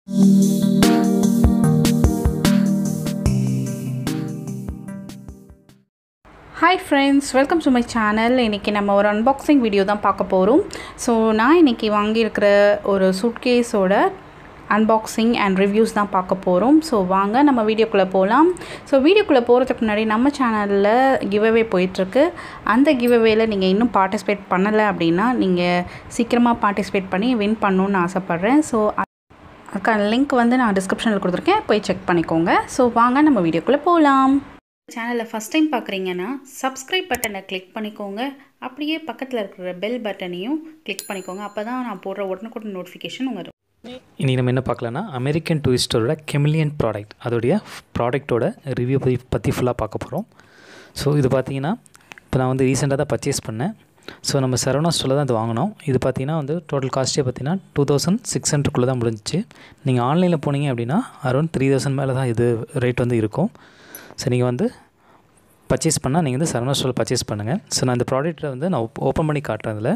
hi friends welcome to my channel இன்றைக்கி நம்ம ஒரு அன்பாக்சிங் வீடியோ தான் பார்க்க போகிறோம் ஸோ நான் இன்றைக்கி வாங்கியிருக்கிற ஒரு சூட்கேஸோட அன்பாக்சிங் அண்ட் ரிவ்யூஸ் தான் பார்க்க போகிறோம் ஸோ வாங்க நம்ம வீடியோக்குள்ளே போகலாம் ஸோ வீடியோக்குள்ளே போகிறதுக்கு முன்னாடி நம்ம சேனலில் கிவ்அவே போயிட்டுருக்கு அந்த கிவ்அவேல நீங்கள் இன்னும் பார்ட்டிசிபேட் பண்ணலை அப்படின்னா நீங்கள் சீக்கிரமாக பார்ட்டிசிபேட் பண்ணி வின் பண்ணணுன்னு ஆசைப்பட்றேன் ஸோ அதுக்கான லிங்க் வந்து நான் டிஸ்கிரிப்ஷனில் கொடுத்துருக்கேன் போய் செக் பண்ணிக்கோங்க ஸோ வாங்க நம்ம வீடியோக்குள்ளே போகலாம் சேனலை ஃபஸ்ட் டைம் பார்க்குறீங்கன்னா சப்ஸ்கிரைப் பட்டனை கிளிக் பண்ணிக்கோங்க அப்படியே பக்கத்தில் இருக்கிற பெல் பட்டனையும் கிளிக் பண்ணிக்கோங்க அப்போ தான் நான் போடுற உடனுக்குடன் நோட்டிஃபிகேஷன் உங்கள் இன்றைக்கி நம்ம என்ன பார்க்கலான்னா அமெரிக்கன் டூரிஸ்டரோட கெமிலியன் ப்ராடக்ட் அதோடைய ப்ராடக்ட்டோட ரிவ்யூ பற்றி பற்றி ஃபுல்லாக பார்க்க போகிறோம் ஸோ இது பார்த்தீங்கன்னா இப்போ நான் வந்து ரீசெண்டாக தான் பர்ச்சேஸ் பண்ணேன் ஸோ நம்ம சரவணா ஸ்டோரில் தான் இது வாங்கினோம் இது பார்த்தீங்கன்னா வந்து டோட்டல் காஸ்ட்டே பார்த்தீங்கன்னா டூ தௌசண்ட் சிக்ஸ் ஹண்ட்ரட்குள்ளே தான் முடிஞ்சிச்சு நீங்கள் ஆன்லைனில் போனீங்க அப்படின்னா அரௌண்ட் த்ரீ தௌசண்ட் மேலே தான் இது ரேட் வந்து இருக்கும் ஸோ நீங்கள் வந்து பர்ச்சேஸ் பண்ணால் நீங்கள் வந்து சரவணா ஸ்டோரில் பர்ச்சேஸ் பண்ணுங்கள் ஸோ நான் இந்த ப்ராடக்ட்டை வந்து நான் ஓப்பன் பண்ணி காட்டுறேன் அதில்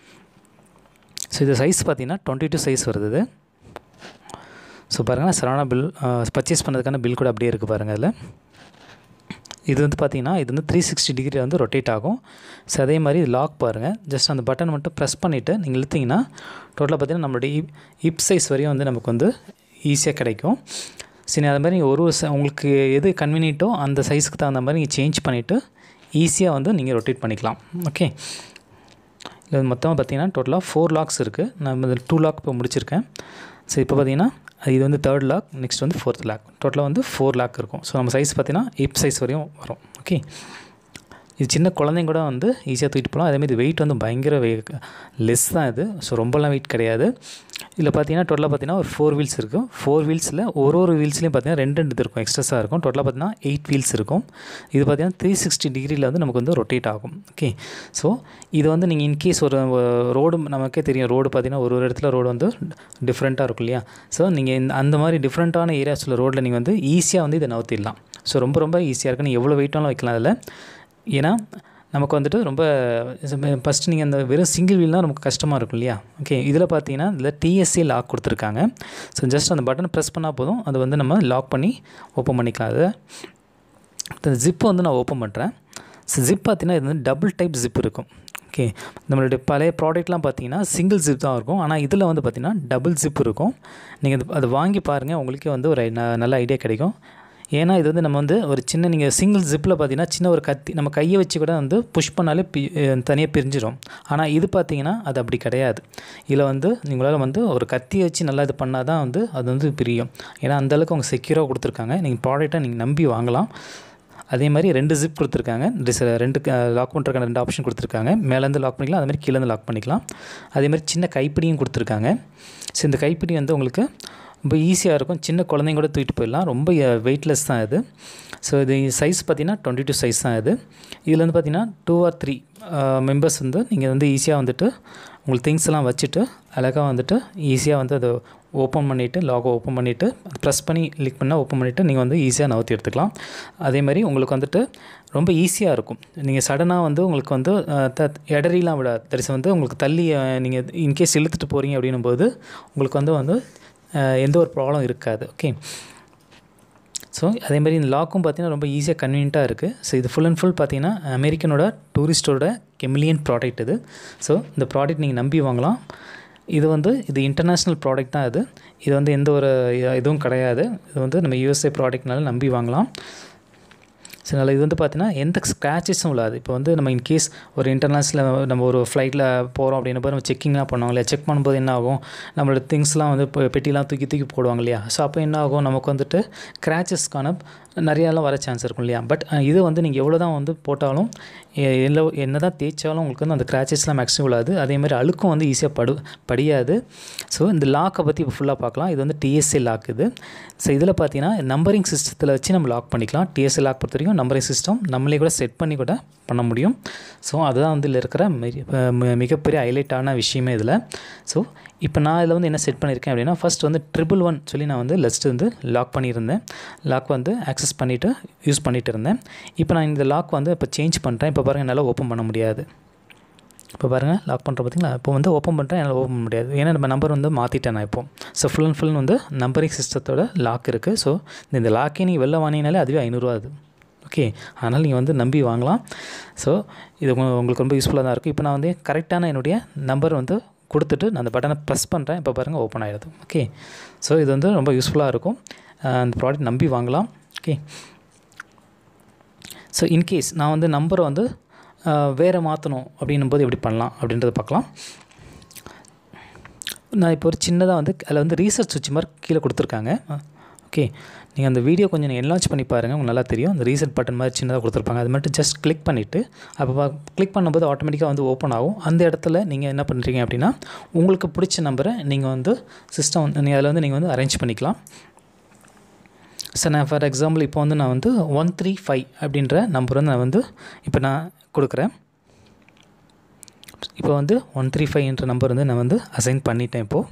ஸோ இது சைஸ் பார்த்தீங்கன்னா டுவெண்ட்டி டூ சைஸ் வருது இது ஸோ பாருங்கள் சரவணா பில் பர்ச்சேஸ் பண்ணதுக்கான பில் கூட அப்படியே இருக்குது பாருங்கள் அதில் இது வந்து பார்த்திங்கன்னா இது வந்து த்ரீ சிக்ஸ்டி டிகிரி வந்து ரொட்டேட் ஆகும் ஸோ அதே மாதிரி இது லாக் பாருங்கள் ஜஸ்ட் அந்த பட்டன் மட்டும் ப்ரெஸ் பண்ணிவிட்டு நீங்கள் இழுத்திங்கன்னா டோட்டலாக பார்த்திங்கன்னா நம்மளுடைய இப் இப் சைஸ் வரையும் வந்து நமக்கு வந்து ஈஸியாக கிடைக்கும் சரி அது மாதிரி நீங்கள் ஒரு ஒரு உங்களுக்கு எது கன்வீனியன்ட்டோ அந்த சைஸுக்கு தகுந்த மாதிரி நீங்கள் சேஞ்ச் பண்ணிவிட்டு ஈஸியாக வந்து நீங்கள் ரொட்டேட் பண்ணிக்கலாம் ஓகே இது மொத்தமாக பார்த்தீங்கன்னா டோட்டலாக ஃபோர் லாக்ஸ் இருக்குது நான் இதில் டூ லாக் இப்போ முடிச்சிருக்கேன் ஸோ இப்போ பார்த்தீங்கன்னா இது வந்து தேர்ட் லாக் நெக்ஸ்ட் வந்து ஃபோர்த் லாக் டோட்டலாக வந்து ஃபோர் லாக் இருக்கும் ஸோ நம்ம சைஸ் பார்த்தீங்கன்னா இப் சைஸ் வரையும் வரும் ஓகே இது சின்ன குழந்தைங்க கூட வந்து ஈஸியாக தூக்கிட்டு போகலாம் அதேமாதிரி இது வெயிட் வந்து பயங்கர வெ லெஸ் தான் இது ஸோ ரொம்பலாம் வெயிட் கிடையாது இதில் பார்த்தீங்கன்னா டோட்டலாக பார்த்தீங்கன்னா ஒரு ஃபோர் வீல்ஸ் இருக்கும் ஃபோர் வீல்ஸில் ஒரு ஒரு வீல்ஸ்லேயும் பார்த்தீங்கன்னா ரெண்டு ரெண்டு இது இருக்கும் எக்ஸ்ட்ரஸாக இருக்கும் டோட்டலாக பார்த்தீங்கன்னா எயிட் வீல்ஸ் இருக்கும் இது பார்த்தீங்கன்னா த்ரீ சிக்ஸ்டி டிகிரியில் வந்து நமக்கு வந்து ரொட்டேட் ஆகும் ஓகே ஸோ இது வந்து நீங்கள் இன்கேஸ் ஒரு ரோடு நமக்கே தெரியும் ரோடு பார்த்தீங்கன்னா ஒரு ஒரு இடத்துல ரோடு வந்து டிஃப்ரெண்ட்டாக இருக்கும் இல்லையா ஸோ நீங்கள் இந்த அந்த மாதிரி டிஃப்ரெண்ட்டான ஏரியாஸில் ரோட்டில் நீங்கள் வந்து ஈஸியாக வந்து இதை நவுத்திடலாம் ஸோ ரொம்ப ரொம்ப ஈஸியாக இருக்குது நீங்கள் எவ்வளோ வெயிட்டாலும் வைக்கலாம் அதில் ஏன்னா நமக்கு வந்துட்டு ரொம்ப ஃபஸ்ட்டு நீங்கள் அந்த வெறும் சிங்கிள் வீல்னால் நமக்கு கஷ்டமாக இருக்கும் இல்லையா ஓகே இதில் பார்த்தீங்கன்னா இதில் டிஎஸ்சி லாக் கொடுத்துருக்காங்க ஸோ ஜஸ்ட் அந்த பட்டன் ப்ரெஸ் பண்ணால் போதும் அதை வந்து நம்ம லாக் பண்ணி ஓப்பன் பண்ணிக்கலாம் அதை இந்த ஜிப்பு வந்து நான் ஓப்பன் பண்ணுறேன் ஸோ ஜிப் பார்த்தீங்கன்னா இது வந்து டபுள் டைப் ஜிப் இருக்கும் ஓகே நம்மளுடைய பழைய ப்ராடக்ட்லாம் பார்த்தீங்கன்னா சிங்கிள் ஜிப் தான் இருக்கும் ஆனால் இதில் வந்து பார்த்திங்கன்னா டபுள் ஜிப் இருக்கும் நீங்கள் அதை வாங்கி பாருங்கள் உங்களுக்கே வந்து ஒரு நல்ல ஐடியா கிடைக்கும் ஏன்னா இது வந்து நம்ம வந்து ஒரு சின்ன நீங்கள் சிங்கிள் ஜிப்பில் பார்த்தீங்கன்னா சின்ன ஒரு கத்தி நம்ம கையை வச்சு கூட வந்து புஷ் பண்ணாலே பி தனியாக பிரிஞ்சிடும் ஆனால் இது பார்த்தீங்கன்னா அது அப்படி கிடையாது இதில் வந்து நீங்களால் வந்து ஒரு கத்தியை வச்சு நல்லா இது பண்ணால் தான் வந்து அது வந்து பிரியும் ஏன்னா அந்தளவுக்கு அவங்க செக்யூராக கொடுத்துருக்காங்க நீங்கள் ப்ராடக்ட்டை நீங்கள் நம்பி வாங்கலாம் அதே மாதிரி ரெண்டு ஜிப் கொடுத்துருக்காங்க ரெண்டு லாக் பண்ணுறதுக்கான ரெண்டு ஆப்ஷன் கொடுத்துருக்காங்க மேலேருந்து லாக் பண்ணிக்கலாம் அதே மாதிரி கீழேருந்து லாக் பண்ணிக்கலாம் அதே மாதிரி சின்ன கைப்பிடியும் கொடுத்துருக்காங்க ஸோ இந்த கைப்பிடி வந்து உங்களுக்கு ரொம்ப ஈஸியாக இருக்கும் சின்ன குழந்தைங்க கூட தூக்கிட்டு போயிடலாம் ரொம்ப வெயிட்லெஸ் தான் இது ஸோ இது சைஸ் பார்த்திங்கன்னா டுவெண்ட்டி டூ சைஸ் தான் இது இதில் வந்து பார்த்திங்கன்னா டூ ஆர் த்ரீ மெம்பர்ஸ் வந்து நீங்கள் வந்து ஈஸியாக வந்துட்டு உங்களுக்கு திங்ஸ் எல்லாம் வச்சுட்டு அழகாக வந்துட்டு ஈஸியாக வந்து அதை ஓப்பன் பண்ணிவிட்டு லாகோ ஓப்பன் பண்ணிவிட்டு ப்ரெஸ் பண்ணி கிளிக் பண்ணால் ஓப்பன் பண்ணிவிட்டு நீங்கள் வந்து ஈஸியாக நவுத்தி எடுத்துக்கலாம் அதே மாதிரி உங்களுக்கு வந்துட்டு ரொம்ப ஈஸியாக இருக்கும் நீங்கள் சடனாக வந்து உங்களுக்கு வந்து த இடறிலாம் விடாது தரிசு வந்து உங்களுக்கு தள்ளி நீங்கள் இன்கேஸ் இழுத்துட்டு போகிறீங்க அப்படின்னும் போது உங்களுக்கு வந்து வந்து எந்த ஒரு ப்ராப்ளம் இருக்காது ஓகே ஸோ அதேமாதிரி இந்த லாக்கும் பார்த்தீங்கன்னா ரொம்ப ஈஸியாக கன்வீனியண்ட்டாக இருக்குது ஸோ இது ஃபுல் அண்ட் ஃபுல் பார்த்தீங்கன்னா அமெரிக்கனோட டூரிஸ்டோட கெமிலியன் ப்ராடக்ட் இது ஸோ இந்த ப்ராடக்ட் நீங்கள் நம்பி வாங்கலாம் இது வந்து இது இன்டர்நேஷ்னல் ப்ராடக்ட் தான் இது இது வந்து எந்த ஒரு இதுவும் கிடையாது இது வந்து நம்ம யூஎஸ்ஏ ப்ராடக்ட்னால நம்பி வாங்கலாம் ஸோ அதனால் இது வந்து பார்த்தீங்கன்னா எந்த ஸ்க்ராச்சஸும் இல்லாது இப்போ வந்து நம்ம இன்கேஸ் ஒரு இன்டர்நேஷ்னல் நம்ம ஒரு ஃப்ளைட்டில் போகிறோம் அப்படின்ன போது நம்ம செக்கிங்லாம் பண்ணுவாங்க இல்லையா செக் பண்ணும்போது என்ன ஆகும் நம்மளோட திங்ஸ்லாம் வந்து இப்போ பெட்டிலாம் தூக்கி தூக்கி போடுவாங்க இல்லையா ஸோ அப்போ என்ன ஆகும் நமக்கு வந்துட்டு ஸ்க்ராச்சஸ்க்கான நிறையாலாம் வர சான்ஸ் இருக்கும் இல்லையா பட் இது வந்து நீங்கள் எவ்வளோ தான் வந்து போட்டாலும் எல்ல என்ன தான் தேய்ச்சாலும் உங்களுக்கு வந்து அந்த கிராச்சஸ்லாம் மேக்ஸிமம் விழாது அதே மாதிரி அழுக்கும் வந்து ஈஸியாக படு படியாது ஸோ இந்த லாக்கை பற்றி இப்போ ஃபுல்லாக பார்க்கலாம் இது வந்து டிஎஸ்ஏ லாக் இது ஸோ இதில் பார்த்தீங்கன்னா நம்பரிங் சிஸ்டத்தில் வச்சு நம்ம லாக் பண்ணிக்கலாம் டிஎஸ்ஏ லாக் பொறுத்த வரைக்கும் நம்பரிங் சிஸ்டம் நம்மளே கூட செட் பண்ணி கூட பண்ண முடியும் ஸோ அதுதான் வந்து இதில் இருக்கிற மிகப்பெரிய ஹைலைட்டான விஷயமே இதில் ஸோ இப்போ நான் இதில் வந்து என்ன செட் பண்ணியிருக்கேன் அப்படின்னா ஃபஸ்ட் வந்து ட்ரிபிள் ஒன் சொல்லி நான் வந்து லெஸ்ட் வந்து லாக் பண்ணியிருந்தேன் லாக் வந்து ஆக்சஸ் பண்ணிவிட்டு யூஸ் பண்ணிகிட்டு இருந்தேன் இப்போ நான் இந்த லாக் வந்து இப்போ சேஞ்ச் பண்ணுறேன் இப்போ பாருங்கள் என்னால் ஓப்பன் பண்ண முடியாது இப்போ பாருங்கள் லாக் பண்ணுற பார்த்தீங்களா இப்போ வந்து ஓப்பன் பண்ணுறேன் என்னால் ஓப்பன் பண்ண முடியாது ஏன்னா நம்ம நம்பர் வந்து மாற்றிட்டேன் நான் இப்போ ஸோ ஃபுல் அண்ட் ஃபுல் வந்து நம்பரிங் சிஸ்டத்தோட லாக் இருக்குது ஸோ இந்த லாக்கே நீங்கள் வெளில வாங்கினாலே அதுவே ஐநூறுரூவா அது ஓகே அதனால் நீங்கள் வந்து நம்பி வாங்கலாம் ஸோ இது உங்க- உங்களுக்கு ரொம்ப யூஸ்ஃபுல்லாக தான் இருக்கும் இப்போ நான் வந்து கரெக்டான என்னுடைய நம்பர் வந்து கொடுத்துட்டு நான் அந்த பட்டனை ப்ரெஸ் பண்ணுறேன் இப்போ பாருங்கள் ஓப்பன் ஆகிடுது ஓகே ஸோ இது வந்து ரொம்ப யூஸ்ஃபுல்லாக இருக்கும் அஹ் அந்த ப்ராடக்ட் நம்பி வாங்கலாம் ஓகே ஸோ இன்கேஸ் நான் வந்து நம்பரை வந்து அஹ், வேறு மாற்றணும் அப்படின்னும் போது எப்படி பண்ணலாம் அப்படின்றத பார்க்கலாம் நான் இப்போ ஒரு சின்னதாக வந்து அதில் வந்து ரீசர்ச் சுவிட்ச் மாதிரி கீழே கொடுத்துருக்காங்க ஓகே நீங்கள் அந்த வீடியோ கொஞ்சம் நீங்கள் என்லான்ச் பண்ணி பாருங்கள் உங்களுக்கு நல்லா தெரியும் அந்த ரீசெட் பட்டன் மாதிரி சின்னதாக கொடுத்துருப்பாங்க அது மட்டும் ஜஸ்ட் கிளிக் பண்ணிவிட்டு அப்போ கிளிக் பண்ணும்போது ஆட்டோமேட்டிக்காக வந்து ஓப்பன் ஆகும் அந்த இடத்துல நீங்கள் என்ன பண்ணுறீங்க அப்படின்னா உங்களுக்கு பிடிச்ச நம்பரை நீங்கள் வந்து சிஸ்டம் நீங்கள் அதில் வந்து நீங்கள் வந்து அரேஞ்ச் பண்ணிக்கலாம் ஸோ நான் ஃபார் எக்ஸாம்பிள் இப்போ வந்து நான் வந்து ஒன் த்ரீ ஃபைவ் அப்படின்ற நம்பர் வந்து நான் வந்து இப்போ நான் கொடுக்குறேன் இப்போ வந்து ஒன் த்ரீ ஃபைவ்ன்ற நம்பர் வந்து நான் வந்து அசைன் பண்ணிட்டேன் இப்போது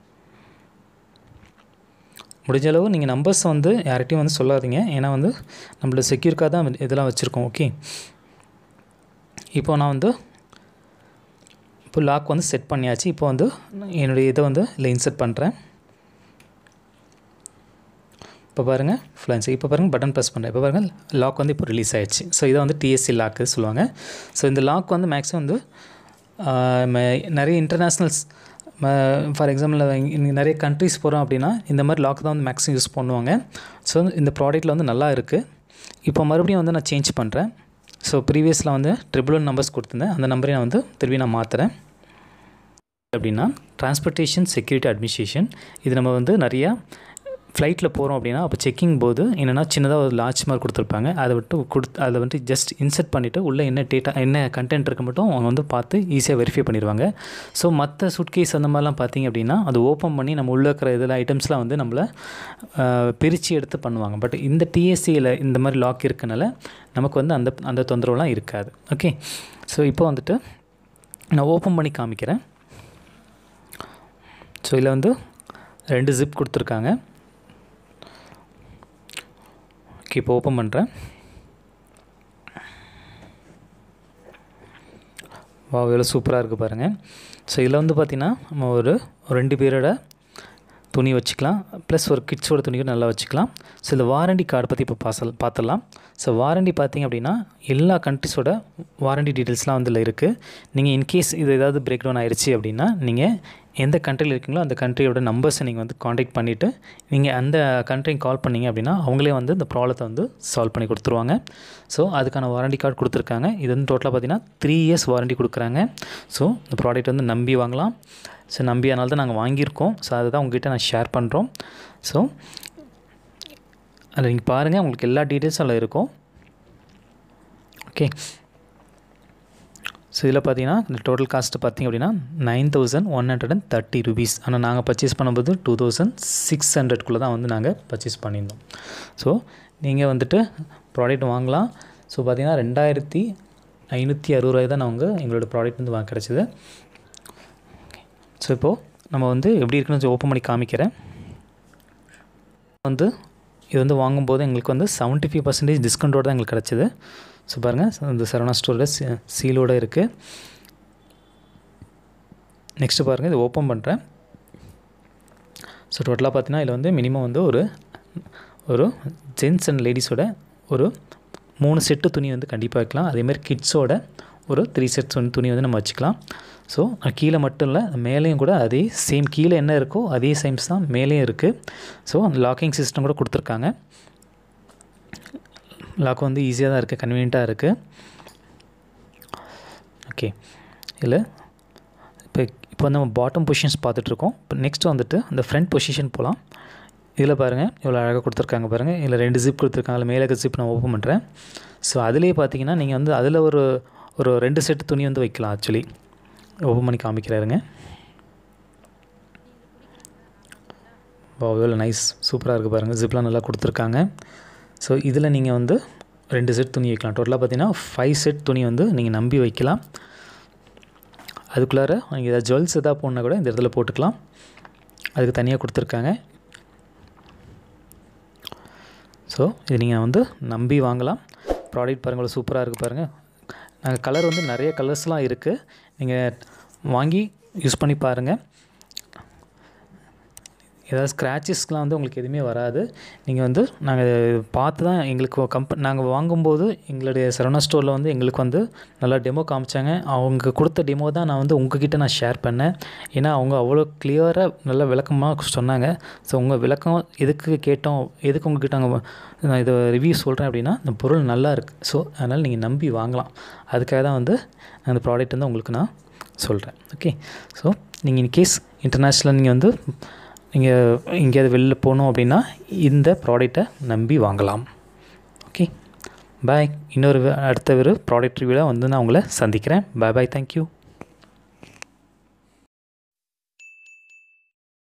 முடிஞ்ச அளவு நீங்கள் நம்பர்ஸ் வந்து யார்கிட்டையும் வந்து சொல்லாதீங்க ஏன்னா வந்து நம்மள செக்யூர்க்காக தான் இதெல்லாம் வச்சுருக்கோம் ஓகே இப்போ நான் வந்து இப்போ லாக் வந்து செட் பண்ணியாச்சு இப்போ வந்து என்னுடைய இதை வந்து இல்லை இன்செர்ட் பண்ணுறேன் இப்போ பாருங்கள் ஃப்ளன்ஸ் இப்போ பாருங்கள் பட்டன் ப்ரெஸ் பண்ணுறேன் இப்போ பாருங்கள் லாக் வந்து இப்போ ரிலீஸ் ஆயிடுச்சு ஸோ இதை வந்து டிஎஸ்சி லாக்கு சொல்லுவாங்க ஸோ இந்த லாக் வந்து மேக்ஸிமம் வந்து ஆஹ், ம- நிறைய இன்டர்நேஷ்னல்ஸ் ஃபார் எக்ஸாம்பிள் இங்கே நிறைய கண்ட்ரிஸ் போகிறோம் அப்படின்னா இந்த மாதிரி லாக் தான் வந்து மேக்ஸிமம் யூஸ் பண்ணுவாங்க ஸோ இந்த ப்ராடக்ட்டில் வந்து நல்லா இருக்குது இப்போ மறுபடியும் வந்து நான் சேஞ்ச் பண்ணுறேன் ஸோ ப்ரீவியஸில் வந்து ட்ரிபிள் ஒன் நம்பர்ஸ் கொடுத்துருந்தேன் அந்த நம்பரை நான் வந்து திருப்பி நான் மாற்றுறேன் அப்படின்னா டிரான்ஸ்போர்ட்டேஷன் செக்யூரிட்டி அட்மினிஸ்ட்ரேஷன் இது நம்ம வந்து நிறையா ஃப்ளைட்டில் போகிறோம் அப்படின்னா அப்போ செக்கிங் போது என்னென்னா சின்னதாக ஒரு லார்ஜ் மாதிரி கொடுத்துருப்பாங்க அதை விட்டு கொடுத்து அதை வந்துட்டு ஜஸ்ட் இன்செர்ட் பண்ணிவிட்டு உள்ளே என்ன டேட்டா என்ன கண்டென்ட் இருக்கு மட்டும் அவங்க வந்து பார்த்து ஈஸியாக வெரிஃபை பண்ணிடுவாங்க ஸோ மற்ற சுட்கேஸ் அந்த மாதிரிலாம் பார்த்தீங்க அப்படின்னா அது ஓப்பன் பண்ணி நம்ம உள்ளே இருக்கிற இதில் ஐட்டம்ஸ்லாம் வந்து நம்மளை பிரித்து எடுத்து பண்ணுவாங்க பட் இந்த டிஎஸ்சியில் இந்த மாதிரி லாக் இருக்கனால நமக்கு வந்து அந்த அந்த தொந்தரவுலாம் இருக்காது ஓகே ஸோ இப்போ வந்துட்டு நான் ஓப்பன் பண்ணி காமிக்கிறேன் ஸோ இதில் வந்து ரெண்டு ஜிப் கொடுத்துருக்காங்க ஓகே இப்போ ஓப்பன் பண்ணுறேன் வா எவ்வளோ சூப்பராக இருக்குது பாருங்கள் ஸோ இதில் வந்து பார்த்திங்கன்னா நம்ம ஒரு ஒரு ரெண்டு பேரோட துணி வச்சுக்கலாம் ப்ளஸ் ஒரு கிட்ஸோட துணி கூட நல்லா வச்சுக்கலாம் ஸோ இந்த வாரண்டி கார்டு பற்றி இப்போ பாசல் பார்த்துடலாம் ஸோ வாரண்டி பார்த்தீங்க அப்படின்னா எல்லா கண்ட்ரிஸோட வாரண்டி டீட்டெயில்ஸ்லாம் வந்து இதில் இருக்குது நீங்கள் இன்கேஸ் இது ஏதாவது பிரேக் டவுன் ஆயிடுச்சு அப்படின்னா நீங்கள் எந்த கண்ட்ரியில் இருக்கீங்களோ அந்த கண்ட்ரியோட நம்பர்ஸை நீங்கள் வந்து காண்டாக்ட் பண்ணிவிட்டு நீங்கள் அந்த கண்ட்ரிக்கு கால் பண்ணீங்க அப்படின்னா அவங்களே வந்து இந்த ப்ராப்ளத்தை வந்து சால்வ் பண்ணி கொடுத்துருவாங்க ஸோ அதுக்கான வாரண்டி கார்டு கொடுத்துருக்காங்க இது வந்து டோட்டலாக பார்த்தீங்கன்னா த்ரீ இயர்ஸ் வாரண்டி கொடுக்குறாங்க ஸோ இந்த ப்ராடக்ட் வந்து நம்பி வாங்கலாம் ஸோ நம்பி அதனால தான் நாங்கள் வாங்கியிருக்கோம் ஸோ அதை தான் உங்ககிட்ட நான் ஷேர் பண்ணுறோம் ஸோ அதில் நீங்கள் பாருங்கள் உங்களுக்கு எல்லா டீட்டெயில்ஸும் அதில் இருக்கும் ஓகே ஸோ இதில் பார்த்தீங்கன்னா இந்த டோட்டல் காஸ்ட்டு பார்த்தீங்க அப்படின்னா nine thousand one hundred and thirty rupees ஆனால் நாங்கள் பர்ச்சேஸ் பண்ணும்போது டூ தௌசண்ட் சிக்ஸ் ஹண்ட்ரட்குள்ளே தான் வந்து நாங்கள் பர்ச்சேஸ் பண்ணியிருந்தோம் ஸோ நீங்கள் வந்துட்டு ப்ராடக்ட் வாங்கலாம் ஸோ பார்த்தீங்கன்னா ரெண்டாயிரத்தி ஐநூற்றி அறுபது ரூபாய் தான் நாங்கள் எங்களோட ப்ராடக்ட் வந்து வாங்க கிடச்சிது ஸோ இப்போது நம்ம வந்து எப்படி இருக்குன்னு ஓப்பன் பண்ணி காமிக்கிறேன் வந்து இது வந்து வாங்கும்போது எங்களுக்கு வந்து செவன்ட்டி ஃபைவ் பர்சன்டேஜ் டிஸ்கவுண்ட்டோடு தான் எங்களுக்கு கிடச்சிது ஸோ பாருங்கள் இந்த சரவணா ஸ்டோரோட சீலோடு இருக்குது நெக்ஸ்ட்டு பாருங்கள் இது ஓப்பன் பண்ணுறேன் ஸோ டோட்டலாக பார்த்தீங்கன்னா இதில் வந்து மினிமம் வந்து ஒரு ஒரு ஜென்ஸ் அண்ட் லேடிஸோட ஒரு மூணு செட்டு துணி வந்து கண்டிப்பாக வைக்கலாம் அதேமாதிரி கிட்ஸோட ஒரு த்ரீ செட்ஸ் வந்து துணி வந்து நம்ம வச்சுக்கலாம் ஸோ கீழே மட்டும் இல்லை மேலேயும் கூட அதே சேம் கீழே என்ன இருக்கோ அதே சைம்ஸ் தான் மேலேயும் இருக்குது ஸோ அந்த லாக்கிங் சிஸ்டம் கூட கொடுத்துருக்காங்க லாக் வந்து ஈஸியாக தான் இருக்குது கன்வீனியண்ட்டாக இருக்குது ஓகே இதில் இப்போ இப்போ வந்து நம்ம பாட்டம் பொசிஷன்ஸ் பார்த்துட்ருக்கோம் இப்போ நெக்ஸ்ட் வந்துட்டு அந்த ஃப்ரண்ட் பொசிஷன் போகலாம் இதில் பாருங்கள் இவ்வளோ அழகாக கொடுத்துருக்காங்க பாருங்கள் இதில் ரெண்டு ஜிப் கொடுத்துருக்காங்க அதில் மேலே ஜிப் நான் ஓப்பன் பண்ணுறேன் ஸோ அதிலே பார்த்தீங்கன்னா நீங்கள் வந்து அதில் ஒரு ஒரு ரெண்டு செட்டு துணி வந்து வைக்கலாம் ஆக்சுவலி ஓப்பன் பண்ணி காமிக்கிறாருங்க எவ்வளோ நைஸ் சூப்பராக இருக்குது பாருங்கள் ஜிப்லாம் நல்லா கொடுத்துருக்காங்க ஸோ இதில் நீங்கள் வந்து ரெண்டு செட் துணி வைக்கலாம் டோட்டலாக பார்த்தீங்கன்னா ஃபைவ் செட் துணி வந்து நீங்கள் நம்பி வைக்கலாம் அதுக்குள்ளார நீங்கள் ஏதாவது ஜுவல்ஸ் எதாவது போடனா கூட இந்த இடத்துல போட்டுக்கலாம் அதுக்கு தனியாக கொடுத்துருக்காங்க ஸோ இது நீங்கள் வந்து நம்பி வாங்கலாம் ப்ராடக்ட் பாருங்கள் சூப்பராக இருக்குது பாருங்கள் நாங்கள் கலர் வந்து நிறைய கலர்ஸ்லாம் இருக்குது நீங்கள் வாங்கி யூஸ் பண்ணி பாருங்கள் ஏதாவது ஸ்க்ராச்சஸ்லாம் வந்து உங்களுக்கு எதுவுமே வராது நீங்கள் வந்து நாங்கள் பார்த்து தான் எங்களுக்கு கம்ப நாங்கள் வாங்கும்போது எங்களுடைய சரவணா ஸ்டோரில் வந்து எங்களுக்கு வந்து நல்லா டெமோ காமிச்சாங்க அவங்க கொடுத்த டெமோ தான் நான் வந்து உங்ககிட்ட நான் ஷேர் பண்ணேன் ஏன்னா அவங்க அவ்வளோ கிளியராக நல்ல விளக்கமாக சொன்னாங்க ஸோ உங்கள் விளக்கம் எதுக்கு கேட்டோம் எதுக்கு உங்ககிட்ட நாங்கள் நான் இதை ரிவ்யூ சொல்கிறேன் அப்படின்னா இந்த பொருள் நல்லா இருக்குது ஸோ அதனால் நீங்கள் நம்பி வாங்கலாம் அதுக்காக தான் வந்து அந்த ப்ராடக்ட் வந்து உங்களுக்கு நான் சொல்கிறேன் ஓகே ஸோ நீங்கள் இன்கேஸ் இன்டர்நேஷ்னல் நீங்கள் வந்து நீங்கள் எங்கேயாவது வெளில போகணும் அப்படின்னா இந்த ப்ராடக்டை நம்பி வாங்கலாம் ஓகே பாய் இன்னொரு அடுத்த ஒரு ப்ராடக்ட் ரிவ்யூவில் வந்து நான் உங்களை சந்திக்கிறேன் பாய் பாய் தேங்க்யூ